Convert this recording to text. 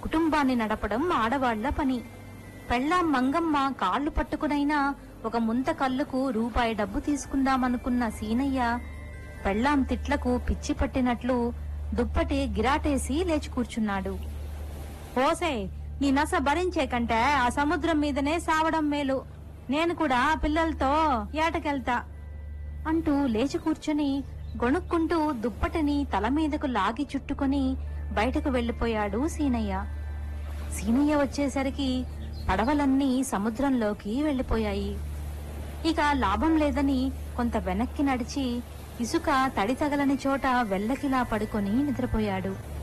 కుటుంబాన్ని నడపడం ఆడవాళ్ల పని పెళ్ళాం మంగమ్మ కాళ్ళు పట్టుకునైనా ఒక ముంత కళ్ళుకు రూపాయి డబ్బు తీసుకుందామనుకున్న సీనయ్య పెళ్ళాం తిట్లకు పిచ్చి పట్టినట్లు దుప్పటి గిరాటేసి లేచి కూర్చున్నాడు ఓసే నీ నస భరించే కంటే ఆ సముద్రం మీదనే సావడం మేలు నేను కూడా పిల్లలతో ఏటకెళ్తా అంటూ లేచి కూర్చొని గొణుక్కుంటూ దుప్పటిని తల మీదకు లాగి చుట్టుకొని బయటకు వెళ్లిపోయాడు సీనయ్య సీనయ్య వచ్చేసరికి పడవలన్నీ సముద్రంలోకి వెళ్లిపోయాయి ఇక లాభం లేదని కొంత వెనక్కి నడిచి ఇసుక తడి తగలని చోట వెల్లకిలా పడుకొని నిద్రపోయాడు